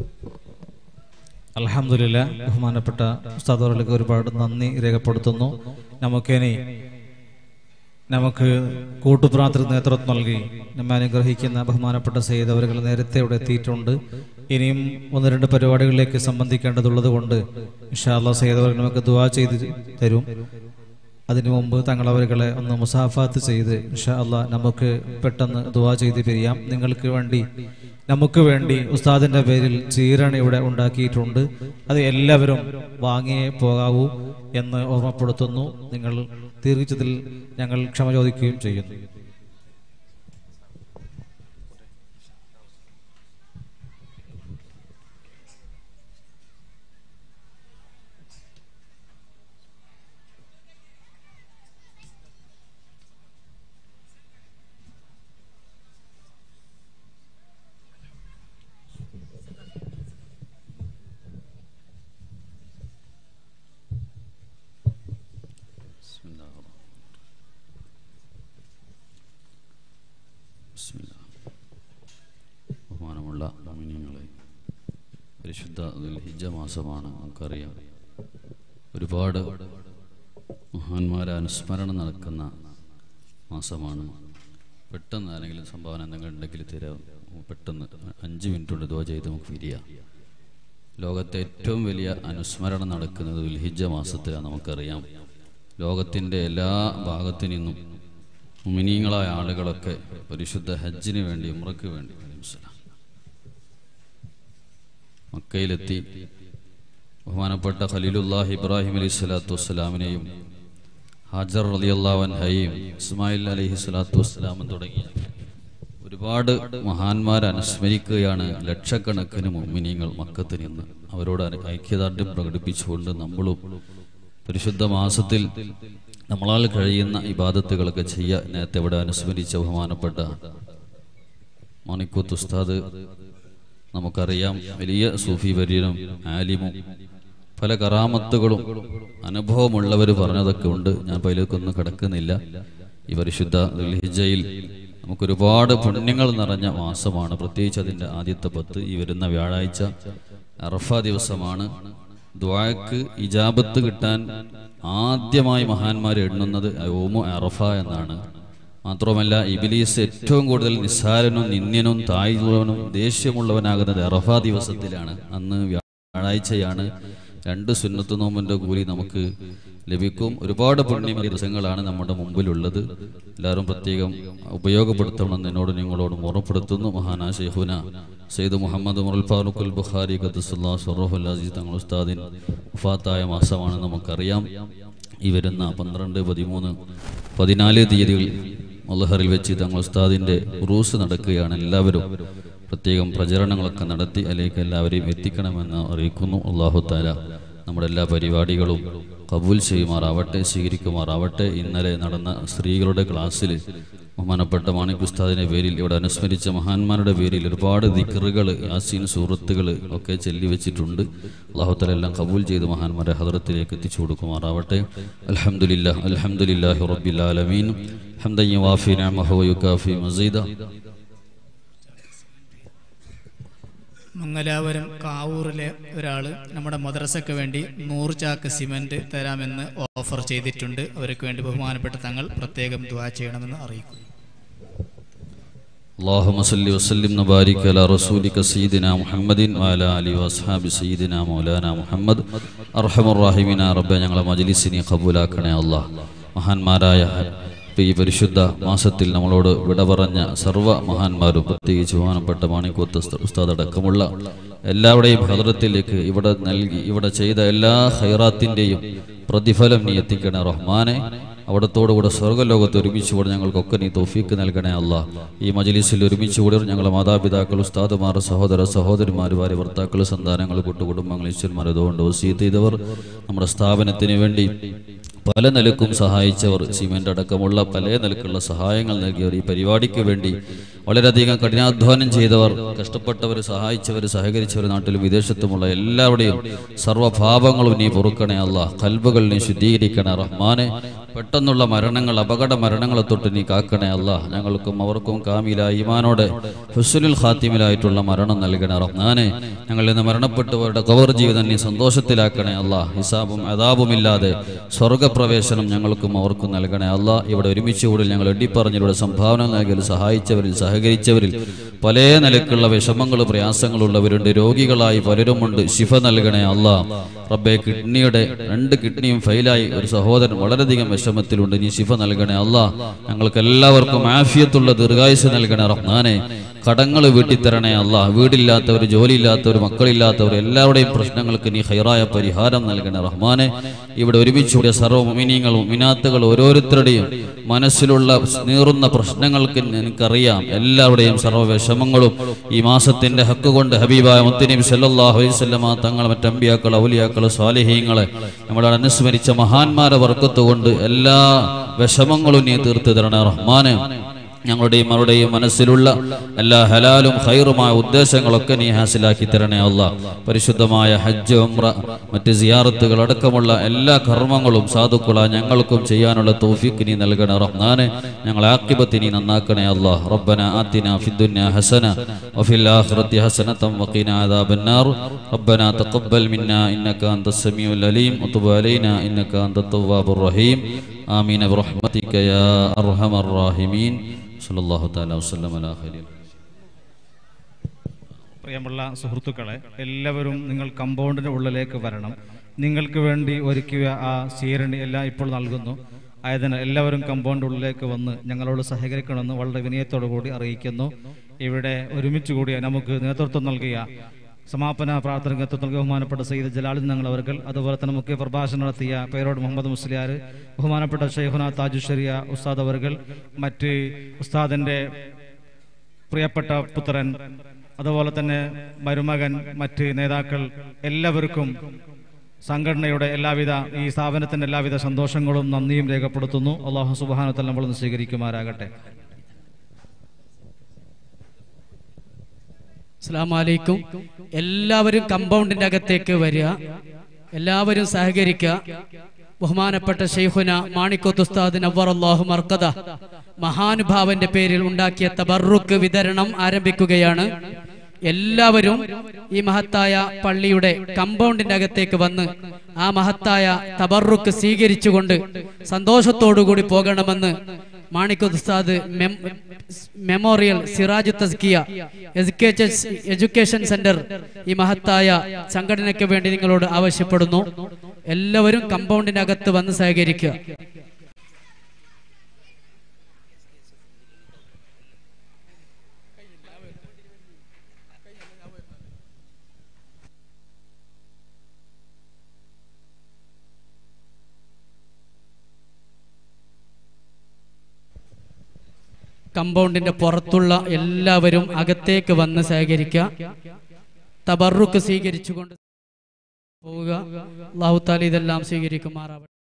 അലഹമില്ല ബഹുമാനപ്പെട്ട ഉസ്താദുകൾക്ക് ഒരുപാട് നന്ദി രേഖപ്പെടുത്തുന്നു നമുക്കിനി നമുക്ക് കൂട്ടുപ്രാർത്ഥന നേതൃത്വം നൽകി നമ്മെ അനുഗ്രഹിക്കുന്ന ബഹുമാനപ്പെട്ട സയ്യിദ് അവരുകൾ നേരത്തെ ഇവിടെ എത്തിയിട്ടുണ്ട് ഇനിയും ഒന്ന് രണ്ട് പരിപാടികളിലേക്ക് സംബന്ധിക്കേണ്ടതുള്ളത് കൊണ്ട് ഇൻഷാല്ല സയ്യിദ് അവർ നമുക്ക് ദുവാ ചെയ്ത് തരും അതിനു മുമ്പ് തങ്ങളവരുകളെ ഒന്ന് മുസാഫാത്ത് ചെയ്ത് ഇൻഷാ അല്ലാ നമുക്ക് പെട്ടെന്ന് ദുവാ ചെയ്ത് പിരിയാം നിങ്ങൾക്ക് വേണ്ടി നമുക്ക് വേണ്ടി ഉസ്താദിന്റെ പേരിൽ ചീരണ ഇവിടെ ഉണ്ടാക്കിയിട്ടുണ്ട് അത് എല്ലാവരും വാങ്ങിയേ പോകാവൂ എന്ന് ഓർമ്മപ്പെടുത്തുന്നു നിങ്ങൾ തീർച്ചതിൽ ഞങ്ങൾ ക്ഷമ ചോദിക്കുകയും ചെയ്യുന്നു بسم الله الرحمن بسم الله ബഹുമാനമുള്ള മോമിനിയങ്ങളെ പരിശുദ്ധ ദുൽഹിജ മാസമാണ് നമുക്കറിയാം ഒരുപാട് മഹാന്മാരെ അനുസ്മരണം നടക്കുന്ന മാസമാണ് പെട്ടെന്ന് ആരെങ്കിലും സംഭാവന എന്തെങ്കിലും ഉണ്ടെങ്കിൽ തരാം പെട്ടെന്ന് അഞ്ച് മിനിറ്റ് കൊണ്ട് ദുവാ ചെയ്ത് നമുക്ക് പിരിയാം ലോകത്തെ ഏറ്റവും വലിയ അനുസ്മരണം നടക്കുന്നത് ദുൽഹിജ മാസത്തിലാണ് നമുക്കറിയാം ലോകത്തിൻ്റെ എല്ലാ ഭാഗത്തു നിന്നും മുമിനീങ്ങളായ ആളുകളൊക്കെ പരിശുദ്ധ ഹജ്ജിന് വേണ്ടി ഉമ്രക്ക് വേണ്ടി വലൈക്കുമുസ്സലാം. മക്കയിലെത്തി ബഹുമാനപ്പെട്ട ഖലീലുല്ലാഹ് ഇബ്രാഹിം അലൈഹി സ്വലാത്തു വസ്സലാമിനെയും ഹാജർ അലി അള്ളാവൻഹയും ഇസ്മായിൽ അലൈഹി സ്വലാത്തു വസ്സലാമും തുടങ്ങിയ ഒരുപാട് മഹാന്മാരെ അനുസ്മരിക്കുകയാണ് ലക്ഷക്കണക്കിന് മുമ്മിനീങ്ങൾ മക്കത്ത് നിന്ന് അവരോട് ഐ- ഐക്യദാർഢ്യം പ്രകടിപ്പിച്ചുകൊണ്ട് നമ്മളും പരിശുദ്ധ മാസത്തിൽ നമ്മളാൽ കഴിയുന്ന ഇബാദത്തുകളൊക്കെ ചെയ്യുക നേരത്തെ ഇവിടെ അനുസ്മരിച്ച ബഹുമാനപ്പെട്ട മണിക്കൂത്ത് ഉസ്താദ് നമുക്കറിയാം വലിയ സൂഫി വര്യനും ആലിമും പല കറാമത്തുകളും അനുഭവമുള്ളവർ പറഞ്ഞതൊക്കെ ഉണ്ട് ഞാൻ പൈലേക്കൊന്നും കിടക്കുന്നില്ല ഈ പരിശുദ്ധ ദുൽഹിജയിൽ നമുക്കൊരുപാട് പുണ്യങ്ങൾ നിറഞ്ഞ മാസമാണ് പ്രത്യേകിച്ച് അതിൻ്റെ ആദ്യത്തെ പത്ത് ഈ വരുന്ന വ്യാഴാഴ്ച അറഫ ദിവസമാണ് ദ്വാക്ക് ഇജാബത്ത് കിട്ടാൻ ആദ്യമായി മഹാന്മാർ എണ്ണുന്നത് ഓമു അറഫ എന്നാണ് മാത്രമല്ല ഇബിലീസ് ഏറ്റവും കൂടുതൽ നിസ്സാരനും നിന്ദ്യനും താഴ്ന്നവനും ദേഷ്യമുള്ളവനാകുന്നത് അറഫ ദിവസത്തിലാണ് അന്ന് വ്യാഴാഴ്ചയാണ് രണ്ട് സുന്നത്ത് നോമ്പിന്റെ കൂലി നമുക്ക് ലഭിക്കും ഒരുപാട് പുണ്യമേറിയ ദിവസങ്ങളാണ് നമ്മുടെ മുമ്പിലുള്ളത് എല്ലാവരും പ്രത്യേകം ഉപയോഗപ്പെടുത്തണമെന്ന് എന്നോട് നിങ്ങളോട് ഓർമ്മപ്പെടുത്തുന്നു മഹാനാ ഷെയ്ഖുന സെയ്ദ് മുഹമ്മദ് മുറൽ ഫാറൂഖുൽ ബുഖാരി ഖദ്സുല്ലാ ഷറഫുൽ അസീസ് തങ്ങൾ ഉസ്താദിൻ വഫാത്തായ മാസമാണ് നമുക്കറിയാം ഈ വരുന്ന പന്ത്രണ്ട് പതിമൂന്ന് പതിനാല് തീയതികൾ മൊല്ലഹറിൽ വെച്ച് തങ്ങൾ ഉസ്താദിന്റെ ഉറൂസ് നടക്കുകയാണ് എല്ലാവരും പ്രത്യേകം പ്രചരണങ്ങളൊക്കെ നടത്തി അതിലേക്ക് എല്ലാവരെയും എത്തിക്കണമെന്ന് അറിയിക്കുന്നു അള്ളാഹു താല നമ്മുടെ എല്ലാ പരിപാടികളും കബൂൽ ചെയ്യുമാറാവട്ടെ സ്വീകരിക്കുമാറാവട്ടെ ഇന്നലെ നടന്ന സ്ത്രീകളുടെ ക്ലാസ്സിൽ ബഹുമാനപ്പെട്ട മാണിക് ഉസ്താദിന്റെ പേരിൽ ഇവിടെ അനുസ്മരിച്ച മഹാന്മാരുടെ പേരിൽ ഒരുപാട് ദിക്കറുകൾ യാസീൻ സൂറത്തുകൾ ഒക്കെ ചെല്ലി വെച്ചിട്ടുണ്ട് അള്ളാഹുത്തല എല്ലാം കബൂൽ ചെയ്ത് മഹാന്മാരെ ഹദറത്തിലേക്ക് എത്തിച്ചു കൊടുക്കുമാറാവട്ടെ അൽഹംദുലില്ല അൽഹംദുലില്ലാഹി റബ്ബിൽ ആലമീൻ ഹംദൻ യുവാഫി നിഅമഹു വയുകാഫി മസീദ മംഗലാപുരം കാവൂറിലെ ഒരാൾ നമ്മുടെ മദ്രസയ്ക്ക് വേണ്ടി നൂറ് ചാക്ക് സിമന്റ് തരാമെന്ന് ഓഫർ ചെയ്തിട്ടുണ്ട് അവർക്ക് വേണ്ടി ബഹുമാനപ്പെട്ട തങ്ങൾ പ്രത്യേകം ദ്വാ ചെയ്യണമെന്ന് അറിയിക്കുന്നു اللهم صل وسلم وبارك على رسولك سيدنا محمد وعلى آله واصحاب سيدنا مولانا محمد അർഹമ റഹീമിന റബ്ബെ ഞങ്ങളെ മജ്ലിസിനെ കബൂലാക്കണേ അല്ലാഹ് മഹാന്മാരായ ഈ പരിശുദ്ധ മാസത്തിൽ നമ്മളോട് വിട പറഞ്ഞ സർവ്വ മഹാന്മാരും പ്രത്യേകിച്ച് ബഹുമാനപ്പെട്ട മാണിക്കോത്ത് ഉസ്താദ് അടക്കമുള്ള എല്ലാവരുടെയും ഹദ്രത്തിലേക്ക് ഇവിടെ നൽകി ഇവിടെ ചെയ്ത എല്ലാ ഹൈറാത്തിൻ്റെയും പ്രതിഫലം നീ എത്തിക്കണേ റഹ്മാനെ അവിടത്തോടുകൂടെ സ്വർഗ്ഗലോകത്ത് ഒരുമിച്ച് കൂടെ ഞങ്ങൾക്കൊക്കെ നീ തോഫീക്ക് നൽകണേ അല്ല ഈ മജലിസിൽ ഒരുമിച്ച് കൂടി ഞങ്ങളെ മാതാപിതാക്കൾ ഉസ്താദുമാർ സഹോദര സഹോദരിമാർ ഭാര്യ ഭർത്താക്കൾ സന്താനങ്ങൾ കൂട്ടുകുടുംബങ്ങൾ ഈശ്വരന്മാർ അതുകൊണ്ട് വസീത്ത് ചെയ്തവർ നമ്മുടെ സ്ഥാപനത്തിന് വേണ്ടി പല നിലക്കും സഹായിച്ചവർ സിമെന്റ് അടക്കമുള്ള പല നിലക്കുള്ള സഹായങ്ങൾ നൽകിയവർ ഈ പരിപാടിക്ക് വേണ്ടി വളരെയധികം കഠിനാധ്വാനം ചെയ്തവർ കഷ്ടപ്പെട്ടവർ സഹായിച്ചവർ സഹകരിച്ചവർ നാട്ടിലും വിദേശത്തുമുള്ള എല്ലാവരുടെയും സർവ്വഭാവങ്ങളും നീ പൊറുക്കണേ അല്ല കൽബുകൾ നീ ശുദ്ധീകരിക്കണേ റഹ്മാനെ പെട്ടെന്നുള്ള മരണങ്ങൾ അപകട മരണങ്ങളെ തൊട്ട് നീ കാക്കണേ അല്ല ഞങ്ങൾക്കും അവർക്കും കാമില ഈമാനോടെ ഹുസുലുൽ ഖാത്തിമിലായിട്ടുള്ള മരണം നൽകണേ റഹ്മാനെ ഞങ്ങൾ ഇന്ന് മരണപ്പെട്ടവരുടെ കവർ ജീവിതം നീ സന്തോഷത്തിലാക്കണേ അല്ല ഹിസാബും അതാബുമില്ലാതെ സ്വർഗപ്രവേശനം ഞങ്ങൾക്കും അവർക്കും നൽകണേ അല്ല ഇവിടെ ഒരുമിച്ച് കൂടി ഞങ്ങൾ എണ്ണിപ്പറഞ്ഞിലൂടെ സംഭാവന നൽകൽ സഹായിച്ചവരിൽ സഹകരിച്ചവരിൽ പല നിലക്കുള്ള വിഷമങ്ങളും പ്രയാസങ്ങളുള്ളവരുണ്ട് രോഗികളായി പലരുമുണ്ട് ശിഫ നൽകണേ അല്ല റബ്ബെ കിഡ്നിയുടെ രണ്ട് കിഡ്നിയും ഫെയിലായി ഒരു സഹോദരൻ വളരെയധികം വിഷമത്തിലുണ്ട് നീ ശിഫ നൽകണേ അല്ല ഞങ്ങൾക്ക് എല്ലാവർക്കും ആഫിയത്തുള്ള ദീർഘായുസ് നൽകണേ റഹ്മാനെ കടങ്ങൾ വീട്ടിത്തരണേ അല്ല വീടില്ലാത്തവർ ജോലിയില്ലാത്തവർ മക്കളില്ലാത്തവർ എല്ലാവരുടെയും പ്രശ്നങ്ങൾക്ക് നീ ഹൈറായ പരിഹാരം നൽകണേ റഹ്മാനെ ഇവിടെ ഒരുമിച്ചുകൂടിയ സർവ്വ മിനിങ്ങളും മിനാത്തുകൾ ഓരോരുത്തരുടെയും മനസ്സിലുള്ള നീറുന്ന പ്രശ്നങ്ങൾക്ക് എനിക്കറിയാം എല്ലാവരുടെയും സർവ്വ വിഷമങ്ങളും ഈ മാസത്തിന്റെ ഹക്ക് കൊണ്ട് ഹബീബായ മുത്തനബി സല്ലല്ലാഹു അലൈഹി വസല്ലമ തങ്ങൾ മറ്റമ്പിയാക്കൾ ഔലിയാക്കൾ സ്വാലിഹീങ്ങളെ നമ്മുടെ അനുസ്മരിച്ച മഹാന്മാരെ വർക്കത്ത് കൊണ്ട് എല്ലാ വിഷമങ്ങളും നീ തീർത്തു തരണേ റഹ്മാനെ ഞങ്ങളുടെയും അവരുടെയും മനസ്സിലുള്ള എല്ലാ ഹലാലും ഹൈറുമായ ഉദ്ദേശങ്ങളൊക്കെ നീ ഹാസിലാക്കി തരണേ അല്ല പരിശുദ്ധമായ ഹജ്ജ് ഉംറ മറ്റ് സിയാറത്തുകൾ അടക്കമുള്ള എല്ലാ കർമ്മങ്ങളും സാധുക്കള ഞങ്ങൾക്കും ചെയ്യാനുള്ള തൗഫീഖ് നീ നൽകണേ റഹ്മാനെ ഞങ്ങൾ ആക്കിബത്ത് നീ നന്നാക്കണേ അല്ല റബ്ബന ആത്തിന ഫിദ്ദുന്യ ഹസന വഫിൽ ആഖിറതി ഹസനതം വഖിന അദാബന്നാർ റബ്ബന തഖബ്ബൽ മിന്നാ ഇന്നക അൻത സമീഉൽ അലീം വതുബ് അലൈനാ ഇന്നക അൻത തവ്വാബുർ റഹീം ആമീൻ ബിറഹ്മതിക യാ അർഹമർ റഹീമീൻ സല്ലല്ലാഹു തആല വസല്ലം അലാ ഖൈരിൽ പ്രിയമുള്ള സുഹൃത്തുക്കളെ എല്ലാവരും നിങ്ങൾ കമ്പൗണ്ടിന്റെ ഉള്ളിലേക്ക് വരണം നിങ്ങൾക്ക് വേണ്ടി ഒരുക്കിയ ആ സ്വീരണി എല്ലാം ഇപ്പോൾ നൽകുന്നു ആയതിനാൽ എല്ലാവരും കമ്പൗണ്ട് ഉള്ളിലേക്ക് വന്ന് ഞങ്ങളോട് സഹകരിക്കണമെന്ന് വളരെ വിനയത്തോടു കൂടി അറിയിക്കുന്നു ഇവിടെ ഒരുമിച്ച് കൂടിയ നമുക്ക് നേതൃത്വം നൽകിയ സമാപന പ്രാർത്ഥന നേതൃത്വം നൽകിയ ബഹുമാനപ്പെട്ട സയ്യിദ് ജലാലുദ്ദീൻ ഞങ്ങൾ അവർകൾ അതുപോലെ തന്നെ മുഖ്യ പ്രഭാഷണം നടത്തിയ പേരോട് മുഹമ്മദ് മുസ്ലിയാർ ബഹുമാനപ്പെട്ട ഷെയ്ഖുന താജുഷരിയ ഉസ്താദ് അവർകൾ മറ്റ് ഉസ്താദിന്റെ പ്രിയപ്പെട്ട പുത്രൻ അതുപോലെ തന്നെ മരുമകൻ മറ്റ് നേതാക്കൾ എല്ലാവർക്കും സംഘടനയുടെ എല്ലാവിധ ഈ സ്ഥാപനത്തിന്റെ എല്ലാവിധ സന്തോഷങ്ങളും നന്ദിയും രേഖപ്പെടുത്തുന്നു അള്ളാഹു സുബാനത്തിൽ നമ്മളൊന്ന് സ്വീകരിക്കുമാരാകട്ടെ അസ്ലാമലൈക്കും എല്ലാവരും കമ്പൗണ്ടിന്റെ അകത്തേക്ക് വരിക എല്ലാവരും സഹകരിക്കുക ബഹുമാനപ്പെട്ട ഷെയ്ഖുന മാണിക്കോത്ത് ഉസ്താദ് നവർ അള്ളാഹു മർക്കദ മഹാനുഭാവന്റെ പേരിൽ ഉണ്ടാക്കിയ തബറുക്ക് വിതരണം ആരംഭിക്കുകയാണ് എല്ലാവരും ഈ മഹത്തായ പള്ളിയുടെ കമ്പൗണ്ടിന്റെ അകത്തേക്ക് വന്ന് ആ മഹത്തായ തബറുക്ക് സ്വീകരിച്ചുകൊണ്ട് സന്തോഷത്തോടുകൂടി പോകണമെന്ന് മാണിക്കോത്ത് ഉസ്താദ് mem- memorial Siraj Thaskiya education education centre ഈ മഹത്തായ സംഘടനയ്ക്ക് വേണ്ടി നിങ്ങളോട് ആവശ്യപ്പെടുന്നു എല്ലാവരും കമ്പൗണ്ടിനകത്ത് വന്ന് സഹകരിക്കുക കമ്പൗണ്ടിന്റെ പുറത്തുള്ള എല്ലാവരും അകത്തേക്ക് വന്ന് സഹകരിക്കുക തബറുക്ക് സ്വീകരിച്ചുകൊണ്ട് പോവുക അള്ളാഹു താല ഇതെല്ലാം സ്വീകരിക്കുമാറാവട്ടെ